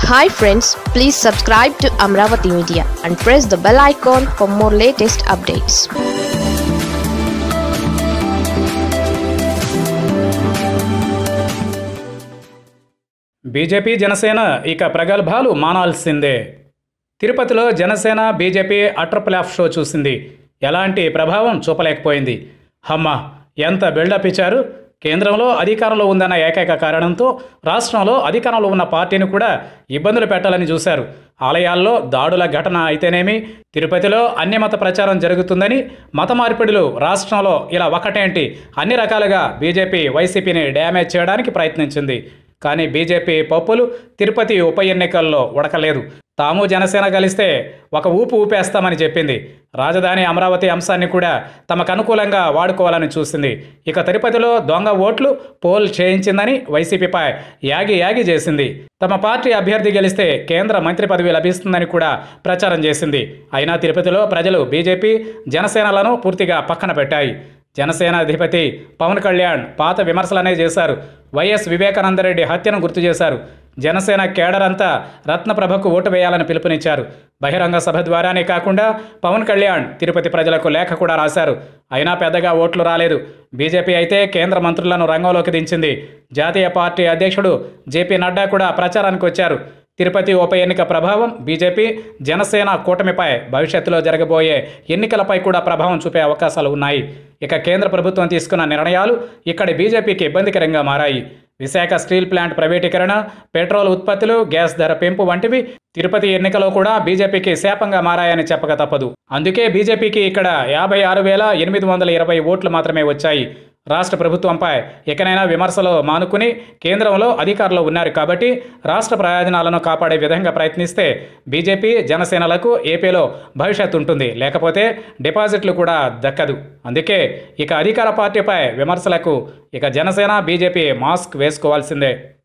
hi friends please subscribe to Amaravati media and press the bell icon for more latest updates BJP Janasena ఇక ప్రగల్భాలు మానాల్సిందే తిరుపతిలో Janasena BJP utter flop show చూసింది ఎలాంటి ప్రభావం చూపలేకపోయింది హమ్మ ఎంత బిల్డప్ ఇచ్చారు కేంద్రంలో అధికారంలో ఉందన్న ఏకైక కారణంతో రాష్ట్రంలో అధికారంలో ఉన్న పార్టీని కూడా ఇబ్బందులు పెట్టాలని చూశారు ఆలయాల్లో దాడుల ఘటన అయితేనేమి తిరుపతిలో అన్యమత ప్రచారం జరుగుతుందని మత మార్పిడులు రాష్ట్రంలో ఇలా ఒకటేంటి అన్ని రకాలుగా బీజేపీ వైసీపీని డ్యామేజ్ చేయడానికి ప్రయత్నించింది కానీ బీజేపీ పప్పులు తిరుపతి ఉప ఎన్నికల్లో ఉడకలేదు తాము జనసేన కలిస్తే ఒక ఊపు ఊపేస్తామని చెప్పింది రాజధాని అమరావతి అంశాన్ని కూడా తమకు అనుకూలంగా వాడుకోవాలని చూసింది ఇక తిరుపతిలో దొంగ ఓట్లు పోల్ చేయించిందని వైసీపీపై యాగి యాగి చేసింది తమ పార్టీ అభ్యర్థి గెలిస్తే కేంద్ర మంత్రి పదవి లభిస్తుందని కూడా ప్రచారం చేసింది అయినా తిరుపతిలో ప్రజలు బీజేపీ జనసేనలను పూర్తిగా పక్కన పెట్టాయి జనసేన అధిపతి పవన్ కళ్యాణ్ పాత విమర్శలనే చేశారు వైఎస్ వివేకానందరెడ్డి హత్యను గుర్తు చేశారు జనసేన కేడర్ అంతా రత్నప్రభకు ఓటు వేయాలని పిలుపునిచ్చారు బహిరంగ సభ ద్వారానే కాకుండా పవన్ కళ్యాణ్ తిరుపతి ప్రజలకు లేఖ కూడా రాశారు అయినా పెద్దగా ఓట్లు రాలేదు బీజేపీ అయితే కేంద్ర మంత్రులను రంగంలోకి దించింది జాతీయ పార్టీ అధ్యక్షుడు జేపీ నడ్డా కూడా ప్రచారానికి వచ్చారు తిరుపతి ఉప ఎన్నిక ప్రభావం బీజేపీ జనసేన కూటమిపై భవిష్యత్తులో జరగబోయే ఎన్నికలపై కూడా ప్రభావం చూపే అవకాశాలు ఉన్నాయి ఇక కేంద్ర ప్రభుత్వం తీసుకున్న నిర్ణయాలు ఇక్కడి బీజేపీకి ఇబ్బందికరంగా మారాయి విశాఖ స్టీల్ ప్లాంట్ ప్రైవేటీకరణ పెట్రోల్ ఉత్పత్తులు గ్యాస్ ధర పెంపు వంటివి తిరుపతి ఎన్నికలో కూడా బీజేపీకి శాపంగా మారాయని చెప్పక తప్పదు అందుకే బీజేపీకి ఇక్కడ యాభై ఆరు వేల ఎనిమిది వందల ఇరవై ఓట్లు మాత్రమే వచ్చాయి రాష్ట్ర ప్రభుత్వంపై ఎకనైనా విమర్శలు మానుకుని కేంద్రంలో అధికారంలో ఉన్నారు కాబట్టి రాష్ట్ర ప్రయోజనాలను కాపాడే విధంగా ప్రయత్నిస్తే బీజేపీ జనసేనలకు ఏపీలో భవిష్యత్తు ఉంటుంది లేకపోతే డిపాజిట్లు కూడా దక్కదు అందుకే ఇక అధికార పార్టీపై విమర్శలకు ఇక జనసేన బీజేపీ మాస్క్ వేసుకోవాల్సిందే